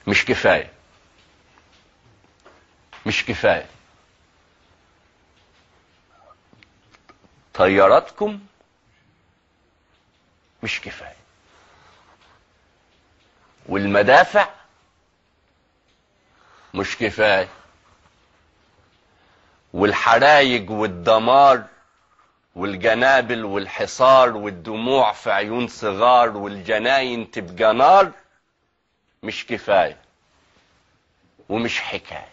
مش كفاية مش كفاية طياراتكم مش كفاية والمدافع مش كفاية والحرايق والدمار والجنابل والحصار والدموع في عيون صغار والجناين تبقى نار مش كفاية ومش حكاية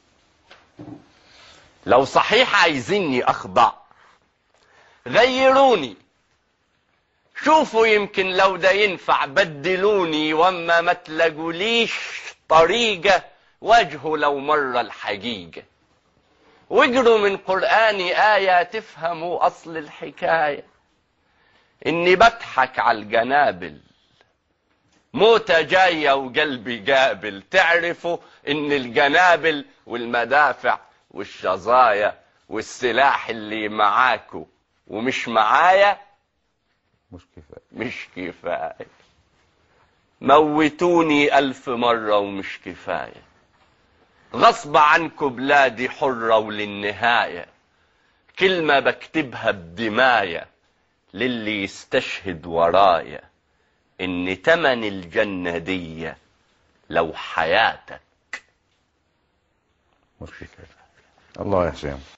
لو صحيح عايزيني أخضع غيروني شوفوا يمكن لو ده ينفع بدلوني وما ما تلاقوليش طريقة واجهوا لو مرة الحقيقة واجروا من قرآني آية تفهموا أصل الحكاية إني بضحك على الجنابل موتة جاية وقلبي قابل تعرفوا إن الجنابل والمدافع والشظايا والسلاح اللي معاكوا ومش معايا مش كفاية مش كفاية موتوني ألف مرة ومش كفاية غصب عنكم بلادي حرة وللنهاية كلمة بكتبها بدماية للي يستشهد ورايا إن تمن الجنة دي لو حياتك مش كفاية الله يا حسين